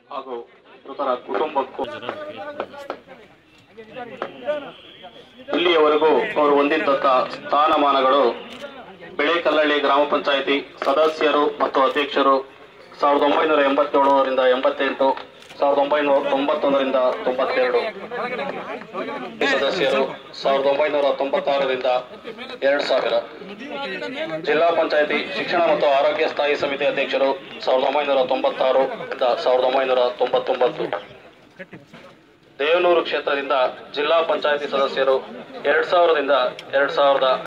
ಹಾಗೂ ಮೃತರ ಕುಟುಂಬಕ್ಕೂ ಇಲ್ಲಿಯವರೆಗೂ ಅವರು ಹೊಂದಿದ್ದಂಥ ಸ್ಥಾನಮಾನಗಳು ಬೆಳೆಕಲ್ಲಳ್ಳಿ ಗ್ರಾಮ ಪಂಚಾಯಿತಿ ಸದಸ್ಯರು ಮತ್ತು ಅಧ್ಯಕ್ಷರು ಸಾವಿರದ ಒಂಬೈನೂರ ಎಂಬತ್ತೇಳರಿಂದ ಎಂಬತ್ತೆಂಟು ಸಾವಿರದ ಒಂಬೈನೂರ ತೊಂಬತ್ತೊಂದರಿಂದ ತೊಂಬತ್ತೆರಡು ಸದಸ್ಯರು ಸಾವಿರದ ಒಂಬೈನೂರ ತೊಂಬತ್ತಾರರಿಂದ ಎರಡು ಸಾವಿರ ಜಿಲ್ಲಾ ಪಂಚಾಯಿತಿ ಶಿಕ್ಷಣ ಮತ್ತು ಆರೋಗ್ಯ ಸ್ಥಾಯಿ ಸಮಿತಿ ಅಧ್ಯಕ್ಷರು ಸಾವಿರದ ಒಂಬೈನೂರ ತೊಂಬತ್ತಾರು ಇಂದ ಸಾವಿರದ ಒಂಬೈನೂರ ತೊಂಬತ್ತೊಂಬತ್ತು ದೇವನೂರು ಕ್ಷೇತ್ರದಿಂದ ಜಿಲ್ಲಾ ಪಂಚಾಯಿತಿ ಸದಸ್ಯರು ಎರಡ್ ಸಾವಿರದಿಂದ ಎರಡ್ ಸಾವಿರದ